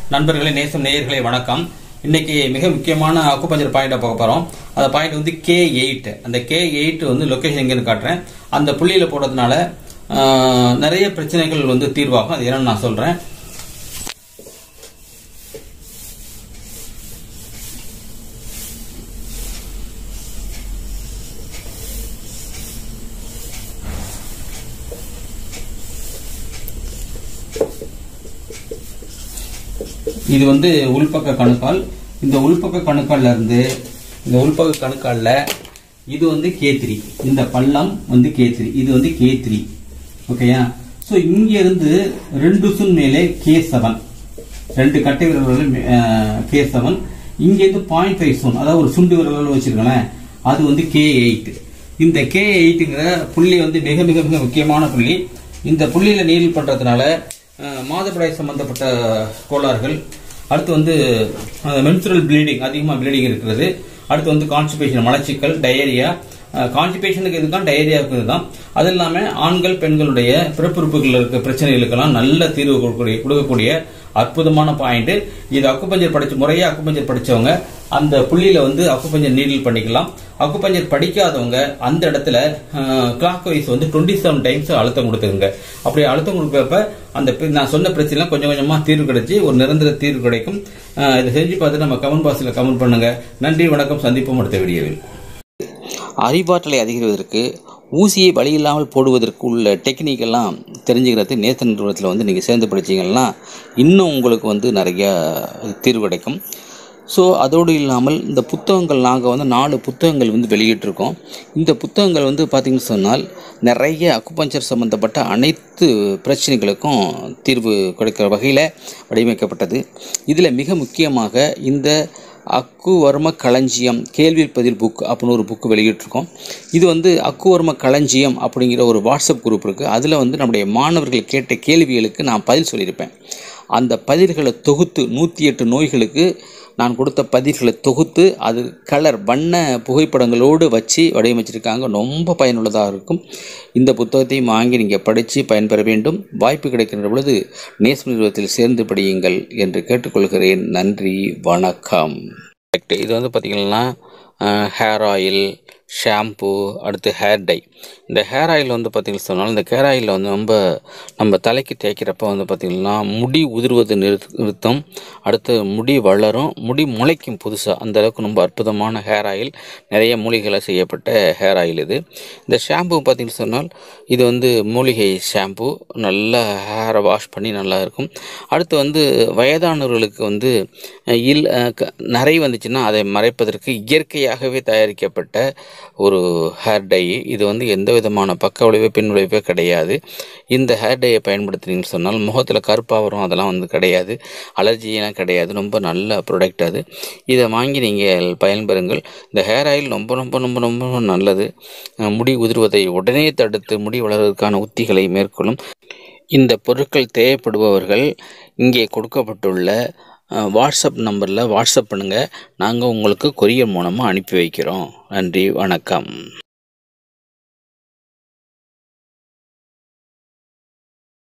நண்பர்களே நேசம் நேயர்களே வணக்கம் இன்னைக்கு மிக முக்கியமான அக்குபஞ்சர் பாயிண்டை பார்க்க போறோம் அந்த பாயிண்ட் வந்து கே எயிட் அந்த கே எயிட் வந்து லொகேஷன் எங்கன்னு காட்டுறேன் அந்த புள்ளியில போடுறதுனால ஆஹ், நிறைய பிரச்சனைகள் வந்து தீர்வாகும் அது என்னன்னு நான் சொல்றேன் இது வந்து உள்பக்க கணுக்கால் இந்த உள்பக்க கணுக்கால்ல இருந்து இந்த உள்பக்க கணுக்கால்ல இது வந்து கே த்ரீ இந்த பள்ளம் வந்து கே த்ரீ இது வந்து கே த்ரீ ஓகேயா ஸோ இங்க இருந்து ரெண்டு சுன் மேலே கே செவன் ரெண்டு கட்டை விரல்கள் கே செவன் இங்க இருந்து பாயிண்ட் ஃபைவ் சுன் அதாவது ஒரு சுண்டு விரல் வச்சிருக்கேன் அது வந்து கே எயிட் இந்த கே எயிட்டுங்கிற புள்ளி வந்து மிக மிக மிக முக்கியமான புள்ளி இந்த புள்ளியில நீல் பண்றதுனால அஹ், மாதவிடாய் சம்பந்தப்பட்ட கோளாறுகள் அடுத்து வந்து மென்சுரல் ப்ளீடிங் அதிகமாக ப்ளீடிங் இருக்கிறது அடுத்து வந்து கான்ஸ்டிபேஷன் மலச்சிக்கல் டயரியா கான்ஸ்டிபேஷனுக்கு இதுதான் டயரியாவுக்கு இதுதான் அது இல்லாம ஆண்கள் பெண்களுடைய பிறப்புறுப்புகள் இருக்க பிரச்சனைகளுக்கெல்லாம் நல்ல தீர்வு கொடுக்கக்கூடிய கொடுக்கக்கூடிய அற்புதமான பாயிண்ட் இது அக்குபஞ்சர் படிச்ச முறையா அக்குபஞ்சர் படிச்சவங்க அந்த புள்ளியில வந்து அக்குபஞ்சர் நீடில் பண்ணிக்கலாம் அக்குபஞ்சர் படிக்காதவங்க அந்த இடத்துல கிளாக் வைஸ் வந்து டுவெண்ட்டி செவன் டைம்ஸ் அழுத்தம் கொடுத்துருங்க அப்படி அழுத்தம் கொடுக்கப்ப அந்த பி- நான் சொன்ன பிரச்சனை கொஞ்சம் கொஞ்சமா தீர்வு கிடைச்சி ஒரு நிரந்தர தீர்வு கிடைக்கும் அஹ், இதை செஞ்சு பார்த்து நம்ம கமெண்ட் பாக்ஸில் கமெண்ட் பண்ணுங்க நன்றி வணக்கம் சந்திப்போம் அடுத்த வீடியோவில் அறிவாற்றலை அதிகரிப்பதற்கு ஊசியை வழி இல்லாமல் போடுவதற்கு உள்ள டெக்னிக் எல்லாம் தெரிஞ்சுக்கிறது நேசன் நிறுவனத்தில் வந்து நீங்கள் சேர்ந்து படிச்சீங்கன்னா இன்னும் உங்களுக்கு வந்து நிறைய தீர்வு கிடைக்கும் ஸோ அதோடு இல்லாமல் இந்த புத்தகங்கள் நாங்கள் வந்து நாலு புத்தகங்கள் வந்து வெளியிட்டிருக்கோம் இந்த புத்தகங்கள் வந்து பார்த்திங்கன்னு சொன்னால் நிறைய அக்குபஞ்சர் சம்மந்தப்பட்ட அனைத்து பிரச்சனைகளுக்கும் தீர்வு கொடுக்கிற வகையில் வடிவமைக்கப்பட்டது இதில் மிக முக்கியமாக இந்த அக்குவர்ம களஞ்சியம் கேள்வி பதில் புக் அப்படின்னு ஒரு புக் வெளியிட்டிருக்கோம் இது வந்து அக்குவர்ம களஞ்சியம் அப்படிங்கிற ஒரு வாட்ஸ்அப் குரூப் இருக்குது அதில் வந்து நம்முடைய மாணவர்கள் கேட்ட கேள்விகளுக்கு நான் பதில் சொல்லியிருப்பேன் அந்த பதில்களை தொகுத்து நூற்றி எட்டு நோய்களுக்கு நான் கொடுத்த பதில்களை தொகுத்து அது கலர் வண்ண புகைப்படங்களோடு வச்சு வடிவமைச்சிருக்காங்க ரொம்ப பயனுள்ளதாக இருக்கும் இந்த புத்தகத்தையும் வாங்கி நீங்கள் படித்து பயன்பெற வேண்டும் வாய்ப்பு கிடைக்கின்ற பொழுது நேசம் நிறுவனத்தில் சேர்ந்து படியுங்கள் என்று கேட்டுக்கொள்கிறேன் நன்றி வணக்கம் இது வந்து பார்த்திங்கன்னா ஹேர் ஆயில் ஷாம்பு அடுத்து ஹேர் டை இந்த ஹேர் ஆயில் வந்து பார்த்திங்கன்னா சொன்னால் இந்த ஹேர் ஆயிலில் வந்து நம்ம நம்ம தலைக்கு தேய்க்கிறப்ப வந்து பார்த்திங்கன்னா முடி உதிர்வது நிறுத் நிறுத்தம் அடுத்து முடி வளரும் முடி முளைக்கும் புதுசாக அந்த அளவுக்கு ரொம்ப அற்புதமான ஹேர் ஆயில் நிறைய மூலிகைகளை செய்யப்பட்ட ஹேர் ஆயில் இது இந்த ஷாம்பு பார்த்திங்கன்னு சொன்னால் இது வந்து மூலிகை ஷாம்பு நல்லா ஹேரை வாஷ் பண்ணி நல்லா இருக்கும் அடுத்து வந்து வயதானவர்களுக்கு வந்து அஹ், இல் அஹ், க- நரை வந்துச்சுன்னா அதை மறைப்பதற்கு இயற்கையாகவே தயாரிக்கப்பட்ட ஒரு ஹேர் டை இது வந்து எந்த விதமான பக்க விளைவு பின் விளைவே கிடையாது இந்த ஹேர் டையை பயன்படுத்தினீங்கன்னு சொன்னால் முகத்தில் கருப்பாக வரும் அதெல்லாம் வந்து கிடையாது அலர்ஜியெல்லாம் கிடையாது ரொம்ப நல்ல ப்ராடக்ட் அது இதை வாங்கி நீங்கள் பயன்பெறுங்கள் இந்த ஹேர் ஆயில் ரொம்ப ரொம்ப ரொம்ப ரொம்ப நல்லது அஹ், முடி உதிர்வதை உடனே தடுத்து முடி வளர்வதற்கான உத்திகளை மேற்கொள்ளும் இந்த பொருட்கள் தேவைப்படுபவர்கள் இங்கே கொடுக்கப்பட்டுள்ள அஹ், வாட்ஸ்அப் நம்பரில் வாட்ஸ்அப் பண்ணுங்கள் நாங்கள் உங்களுக்கு கொரியர் மூலமாக அனுப்பி வைக்கிறோம் நன்றி வணக்கம்